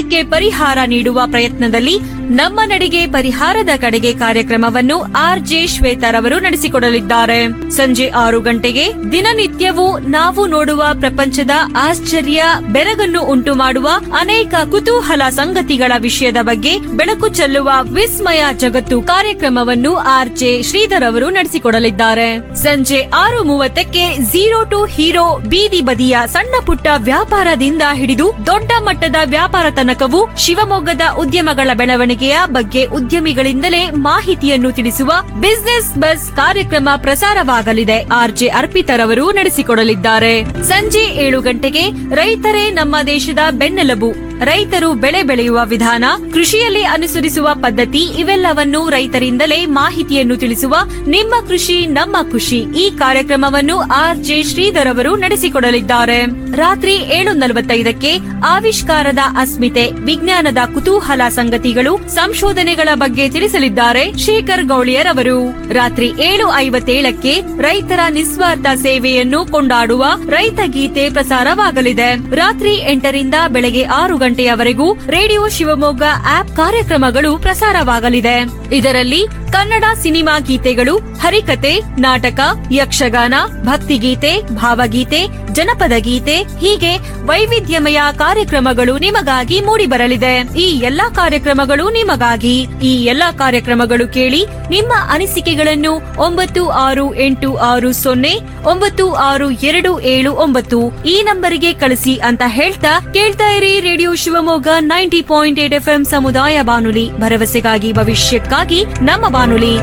ಅದಕ್ಕೆ ಪರಿಹಾರ ನೀಡುವ ಪ್ರಯತ್ನದಲ್ಲಿ ನಮ್ಮ ನಡಿಗೆ ಪರಿಹಾರದ ಕಡೆಗೆ ಕಾರ್ಯಕ್ರಮವನ್ನು ಆರ್ ಜೆ ಶ್ವೇತರವರು ನಡೆಸಿಕೊಡಲಿದ್ದಾರೆ ಸಂಜೆ ಆರು ಗಂಟೆಗೆ ದಿನನಿತ್ಯವೂ ನಾವು ನೋಡುವ ಪ್ರಪಂಚದ ಆಶ್ಚರ್ಯ ಬೆರಗನ್ನು ಉಂಟು ಮಾಡುವ ಅನೇಕ ಕುತೂಹಲ ಸಂಗತಿಗಳ ವಿಷಯದ ಬಗ್ಗೆ ಬೆಳಕು ಚೆಲ್ಲುವ ವಿಸ್ಮಯ ಜಗತ್ತು ಕಾರ್ಯಕ್ರಮವನ್ನು ಆರ್ ಜೆ ಶ್ರೀಧರ್ ಅವರು ನಡೆಸಿಕೊಡಲಿದ್ದಾರೆ ಸಂಜೆ ಆರು ಮೂವತ್ತಕ್ಕೆ ಝೀರೋ ಟು ಹೀರೋ ಬೀದಿ ಬದಿಯ ಸಣ್ಣ ಪುಟ್ಟ ವ್ಯಾಪಾರದಿಂದ ಹಿಡಿದು ದೊಡ್ಡ ಮಟ್ಟದ ವ್ಯಾಪಾರ ತನಕವೂ ಶಿವಮೊಗ್ಗದ ಉದ್ಯಮಗಳ ಬೆಳವಣಿಗೆಯ ಬಗ್ಗೆ ಉದ್ಯಮಿಗಳಿಂದಲೇ ಮಾಹಿತಿಯನ್ನು ತಿಳಿಸುವ ಬಿಸಿನೆಸ್ ಬಸ್ ಕಾರ್ಯಕ್ರಮ ಪ್ರಸಾರವಾಗಲಿದೆ ಆರ್ಜೆ ಅರ್ಪಿತರವರು ನಡೆಸಿಕೊಡಲಿದ್ದಾರೆ ಸಂಜೆ ಏಳು ಗಂಟೆಗೆ ರೈತರೇ ನಮ್ಮ ದೇಶದ ಬೆನ್ನೆಲುಬು ರೈತರು ಬೆಳೆ ಬೆಳೆಯುವ ವಿಧಾನ ಕೃಷಿಯಲ್ಲಿ ಅನುಸರಿಸುವ ಪದ್ಧತಿ ಇವೆಲ್ಲವನ್ನು ರೈತರಿಂದಲೇ ಮಾಹಿತಿಯನ್ನು ತಿಳಿಸುವ ನಿಮ್ಮ ಕೃಷಿ ನಮ್ಮ ಖುಷಿ ಈ ಕಾರ್ಯಕ್ರಮವನ್ನು ಆರ್ ಜೆ ಶ್ರೀಧರ್ ಅವರು ನಡೆಸಿಕೊಡಲಿದ್ದಾರೆ ರಾತ್ರಿ ಏಳು ನಲವತ್ತೈದಕ್ಕೆ ಆವಿಷ್ಕಾರದ ಅಸ್ಮಿತೆ ವಿಜ್ಞಾನದ ಕುತೂಹಲ ಸಂಗತಿಗಳು ಸಂಶೋಧನೆಗಳ ಬಗ್ಗೆ ತಿಳಿಸಲಿದ್ದಾರೆ ಶೇಖರ್ ಗೌಳಿಯರ್ ಅವರು ರಾತ್ರಿ ಏಳು ಐವತ್ತೇಳಕ್ಕೆ ರೈತರ ನಿಸ್ವಾರ್ಥ ಸೇವೆಯನ್ನು ಕೊಂಡಾಡುವ ರೈತ ಗೀತೆ ಪ್ರಸಾರವಾಗಲಿದೆ ರಾತ್ರಿ ಎಂಟರಿಂದ ಬೆಳಗ್ಗೆ ಆರು ಗಂಟೆಯವರೆಗೂ ರೇಡಿಯೋ ಶಿವಮೊಗ್ಗ ಆಪ್ ಕಾರ್ಯಕ್ರಮಗಳು ಪ್ರಸಾರವಾಗಲಿದೆ ಇದರಲ್ಲಿ ಕನ್ನಡ ಸಿನಿಮಾ ಗೀತೆಗಳು ಹರಿಕತೆ ನಾಟಕ ಯಕ್ಷಗಾನ ಭಕ್ತಿಗೀತೆ ಭಾವಗೀತೆ ಜನಪದ ಗೀತೆ ಹೀಗೆ ವೈವಿಧ್ಯಮಯ ಕಾರ್ಯಕ್ರಮಗಳು ನಿಮಗಾಗಿ ಮೂಡಿಬರಲಿದೆ ಈ ಎಲ್ಲಾ ಕಾರ್ಯಕ್ರಮಗಳು ನಿಮಗಾಗಿ ಈ ಎಲ್ಲಾ ಕಾರ್ಯಕ್ರಮಗಳು ಕೇಳಿ ನಿಮ್ಮ ಅನಿಸಿಕೆಗಳನ್ನು ಒಂಬತ್ತು ಆರು ಎಂಟು ಆರು ಸೊನ್ನೆ ಒಂಬತ್ತು ಆರು ಎರಡು ಏಳು ಒಂಬತ್ತು ಈ ನಂಬರಿಗೆ ಕಳಿಸಿ ಅಂತ ಹೇಳ್ತಾ ಕೇಳ್ತಾ ಇರಿ radio Shivamogga ninety point eight F ಸಮುದಾಯ ಬಾನುಲಿ ಭರವಸೆಗಾಗಿ ಭವಿಷ್ಯಕ್ಕಾಗಿ ನಮ್ಮ ಬಾನುಲಿ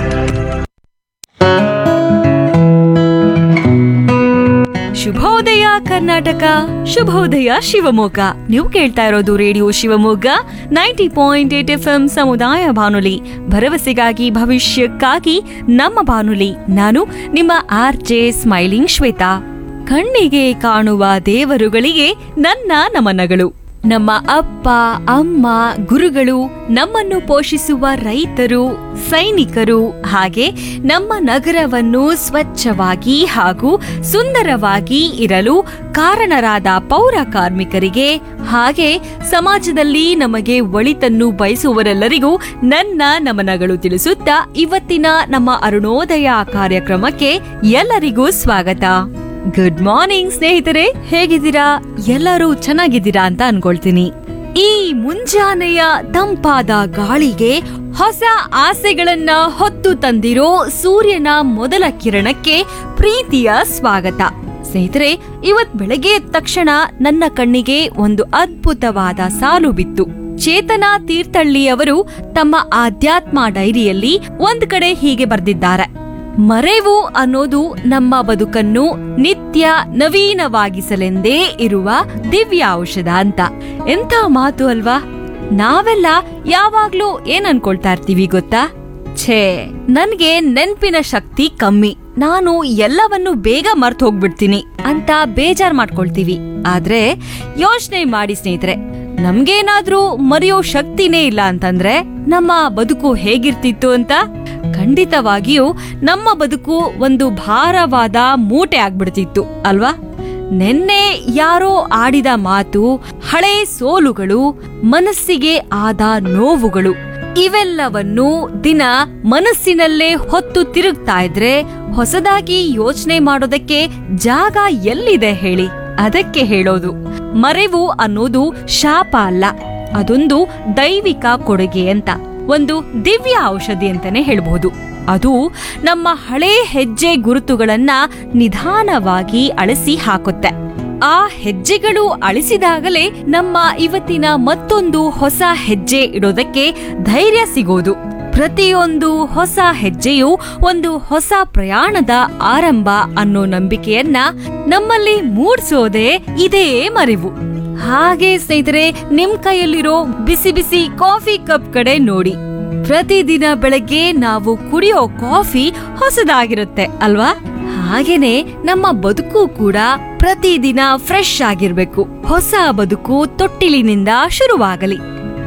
ಶುಭೋದಯ ಕರ್ನಾಟಕ ಶುಭೋದಯ ಶಿವಮೊಗ್ಗ ನೀವು ಕೇಳ್ತಾ ಇರೋದು radio Shivamogga ninety point eight F ಸಮುದಾಯ ಬಾನುಲಿ ಭರವಸೆಗಾಗಿ ಭವಿಷ್ಯಕ್ಕಾಗಿ ನಮ್ಮ ಬಾನುಲಿ ನಾನು ನಿಮ್ಮ ಆರ್ ಜೆ ಸ್ಮೈಲಿಂಗ್ ಶ್ವೇತಾ ಕಣ್ಣಿಗೆ ಕಾಣುವ ದೇವರುಗಳಿಗೆ ನನ್ನ ನಮನಗಳು ನಮ್ಮ ಅಪ್ಪ ಅಮ್ಮ ಗುರುಗಳು ನಮ್ಮನ್ನು ಪೋಷಿಸುವ ರೈತರು ಸೈನಿಕರು ಹಾಗೆ ನಮ್ಮ ನಗರವನ್ನು ಸ್ವಚ್ಛವಾಗಿ ಹಾಗೂ ಸುಂದರವಾಗಿ ಇರಲು ಕಾರಣರಾದ ಪೌರ ಕಾರ್ಮಿಕರಿಗೆ ಹಾಗೆ ಸಮಾಜದಲ್ಲಿ ನಮಗೆ ಒಳಿತನ್ನು ಬಯಸುವರೆಲ್ಲರಿಗೂ ನನ್ನ ನಮನಗಳು ತಿಳಿಸುತ್ತಾ ಇವತ್ತಿನ ನಮ್ಮ ಅರುಣೋದಯ ಕಾರ್ಯಕ್ರಮಕ್ಕೆ ಎಲ್ಲರಿಗೂ ಸ್ವಾಗತ ಗುಡ್ ಮಾರ್ನಿಂಗ್ ಸ್ನೇಹಿತರೆ ಹೇಗಿದ್ದೀರಾ ಎಲ್ಲರೂ ಚೆನ್ನಾಗಿದ್ದೀರಾ ಅಂತ ಅನ್ಕೊಳ್ತೀನಿ ಈ ಮುಂಜಾನೆಯ ತಂಪಾದ ಗಾಳಿಗೆ ಹೊಸ ಆಸೆಗಳನ್ನ ಹೊತ್ತು ತಂದಿರೋ ಸೂರ್ಯನ ಮೊದಲ ಕಿರಣಕ್ಕೆ ಪ್ರೀತಿಯ ಸ್ವಾಗತ ಸ್ನೇಹಿತರೆ ಇವತ್ ಬೆಳಗ್ಗೆ ಎದ್ದ ತಕ್ಷಣ ನನ್ನ ಕಣ್ಣಿಗೆ ಒಂದು ಅದ್ಭುತವಾದ ಸಾಲು ಬಿತ್ತು ಚೇತನ ತೀರ್ಥಳ್ಳಿಯವರು ತಮ್ಮ ಆಧ್ಯಾತ್ಮ ಡೈರಿಯಲ್ಲಿ ಒಂದ್ ಕಡೆ ಹೀಗೆ ಬರೆದಿದ್ದಾರೆ ಮರೆವು ಅನ್ನೋದು ನಮ್ಮ ಬದುಕನ್ನು ನಿತ್ಯ ನವೀನವಾಗಿಸಲೆಂದೇ ಇರುವ ದಿವ್ಯ ಔಷಧ ಅಂತ ಎಂಥ ಮಾತು ಅಲ್ವಾ ನಾವೆಲ್ಲ ಯಾವಾಗ್ಲೂ ಏನ್ ಅನ್ಕೊಳ್ತಾ ಇರ್ತೀವಿ ಗೊತ್ತಾ ಛೇ ನನ್ಗೆ ನೆನ್ಪಿನ ಶಕ್ತಿ ಕಮ್ಮಿ ನಾನು ಎಲ್ಲವನ್ನು ಬೇಗ ಮರ್ತ್ ಹೋಗ್ಬಿಡ್ತೀನಿ ಅಂತ ಬೇಜಾರ್ ಮಾಡ್ಕೊಳ್ತೀವಿ ಆದ್ರೆ ಯೋಚನೆ ಮಾಡಿ ಸ್ನೇಹಿತರೆ ನಮ್ಗೇನಾದ್ರೂ ಮರೆಯೋ ಶಕ್ತಿನೇ ಇಲ್ಲ ಅಂತಂದ್ರೆ ನಮ್ಮ ಬದುಕು ಹೇಗಿರ್ತಿತ್ತು ಅಂತ ಖಂಡಿತವಾಗಿಯೂ ನಮ್ಮ ಬದುಕು ಒಂದು ಭಾರವಾದ ಮೂಟೆ ಆಗ್ಬಿಡ್ತಿತ್ತು ಅಲ್ವಾ ನಿನ್ನೆ ಯಾರೋ ಆಡಿದ ಮಾತು ಹಳೆ ಸೋಲುಗಳು ಮನಸ್ಸಿಗೆ ಆದ ನೋವುಗಳು ಇವೆಲ್ಲವನ್ನು ದಿನ ಮನಸ್ಸಿನಲ್ಲೇ ಹೊತ್ತು ತಿರುಗ್ತಾ ಇದ್ರೆ ಹೊಸದಾಗಿ ಯೋಚನೆ ಮಾಡೋದಕ್ಕೆ ಜಾಗ ಎಲ್ಲಿದೆ ಹೇಳಿ ಅದಕ್ಕೆ ಹೇಳೋದು ಮರೆವು ಅನ್ನೋದು ಶಾಪ ಅಲ್ಲ ಅದೊಂದು ದೈವಿಕ ಕೊಡುಗೆ ಅಂತ ಒಂದು ದಿವ್ಯ ಔಷಧಿ ಅಂತಾನೆ ಹೇಳ್ಬಹುದು ಅದು ನಮ್ಮ ಹಳೆ ಹೆಜ್ಜೆ ಗುರುತುಗಳನ್ನ ನಿಧಾನವಾಗಿ ಅಳಿಸಿ ಹಾಕುತ್ತೆ ಆ ಹೆಜ್ಜೆಗಳು ಅಳಿಸಿದಾಗಲೇ ನಮ್ಮ ಇವತ್ತಿನ ಮತ್ತೊಂದು ಹೊಸ ಹೆಜ್ಜೆ ಇಡೋದಕ್ಕೆ ಧೈರ್ಯ ಸಿಗೋದು ಪ್ರತಿಯೊಂದು ಹೊಸ ಹೆಜ್ಜೆಯು ಒಂದು ಹೊಸ ಪ್ರಯಾಣದ ಆರಂಭ ಅನ್ನೋ ನಂಬಿಕೆಯನ್ನ ನಮ್ಮಲ್ಲಿ ಮೂಡ್ಸೋದೇ ಇದೇ ಮರಿವು ಹಾಗೆ ಸ್ನೇಹಿತರೆ ನಿಮ್ ಕೈಯಲ್ಲಿರೋ ಬಿಸಿ ಬಿಸಿ ಕಾಫಿ ಕಪ್ ಕಡೆ ನೋಡಿ ಪ್ರತಿದಿನ ಬೆಳಗ್ಗೆ ನಾವು ಕುಡಿಯೋ ಕಾಫಿ ಹೊಸದಾಗಿರುತ್ತೆ ಅಲ್ವಾ ಹಾಗೇನೆ ನಮ್ಮ ಬದುಕು ಕೂಡ ಪ್ರತಿದಿನ ಫ್ರೆಶ್ ಆಗಿರ್ಬೇಕು ಹೊಸ ಬದುಕು ತೊಟ್ಟಿಲಿನಿಂದ ಶುರುವಾಗಲಿ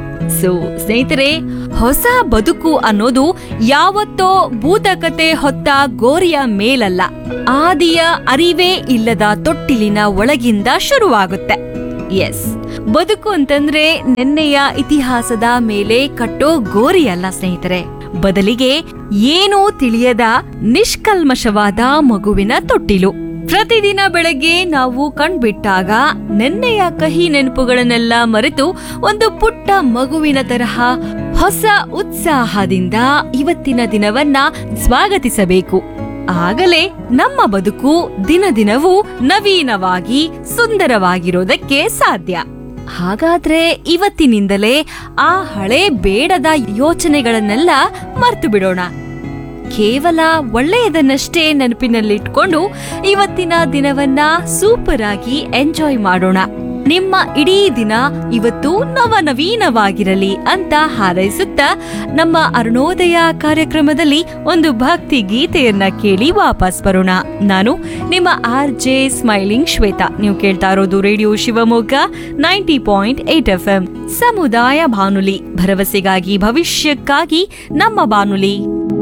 ಸೊ ಸ್ನೇಹಿತರೆ ಹೊಸ ಬದುಕು ಅನ್ನೋದು ಯಾವತ್ತೋ ಭೂತಕತೆ ಹೊತ್ತ ಗೋರಿಯ ಮೇಲಲ್ಲ ಆದಿಯ ಅರಿವೇ ಇಲ್ಲದ ತೊಟ್ಟಿಲಿನ ಒಳಗಿಂದ ಶುರುವಾಗುತ್ತೆ ಎಸ್ ಬದುಕು ಅಂತಂದ್ರೆ ನೆನ್ನೆಯ ಇತಿಹಾಸದ ಮೇಲೆ ಕಟ್ಟೋ ಗೋರಿ ಅಲ್ಲ ಸ್ನೇಹಿತರೆ ಬದಲಿಗೆ ಏನೂ ತಿಳಿಯದ ನಿಷ್ಕಲ್ಮಶವಾದ ಮಗುವಿನ ತೊಟ್ಟಿಲು ಪ್ರತಿದಿನ ಬೆಳಗ್ಗೆ ನಾವು ಕಣ್ಬಿಟ್ಟಾಗ ನೆನ್ನೆಯ ಕಹಿ ನೆನಪುಗಳನ್ನೆಲ್ಲ ಮರೆತು ಒಂದು ಪುಟ್ಟ ಮಗುವಿನ ತರಹ ಹೊಸ ಉತ್ಸಾಹದಿಂದ ಇವತ್ತಿನ ದಿನವನ್ನ ಸ್ವಾಗತಿಸಬೇಕು ಆಗಲೇ ನಮ್ಮ ಬದುಕು ದಿನ ದಿನವೂ ನವೀನವಾಗಿ ಸುಂದರವಾಗಿರೋದಕ್ಕೆ ಸಾಧ್ಯ ಹಾಗಾದ್ರೆ ಇವತ್ತಿನಿಂದಲೇ ಆ ಹಳೆ ಬೇಡದ ಯೋಚನೆಗಳನ್ನೆಲ್ಲ ಮರ್ತು ಬಿಡೋಣ ಕೇವಲ ಒಳ್ಳೆಯದನ್ನಷ್ಟೇ ನೆನಪಿನಲ್ಲಿಟ್ಕೊಂಡು ಇವತ್ತಿನ ದಿನವನ್ನ ಸೂಪರ್ ಆಗಿ ಎಂಜಾಯ್ ಮಾಡೋಣ ನಿಮ್ಮ ಇಡೀ ದಿನ ಇವತ್ತು ನವನವೀನವಾಗಿರಲಿ ಅಂತ ಹಾರೈಸುತ್ತಾ ನಮ್ಮ ಅರುಣೋದಯ ಕಾರ್ಯಕ್ರಮದಲ್ಲಿ ಒಂದು ಭಕ್ತಿ ಗೀತೆಯನ್ನ ಕೇಳಿ ವಾಪಸ್ ಬರೋಣ ನಾನು ನಿಮ್ಮ ಆರ್ ಜೆ ಸ್ಮೈಲಿಂಗ್ ಶ್ವೇತಾ ನೀವು ಕೇಳ್ತಾ ಇರೋದು radio Shivamogga ninety point eight F M ಸಮುದಾಯ ಬಾನುಲಿ ಭರವಸೆಗಾಗಿ ಭವಿಷ್ಯಕ್ಕಾಗಿ ನಮ್ಮ ಬಾನುಲಿ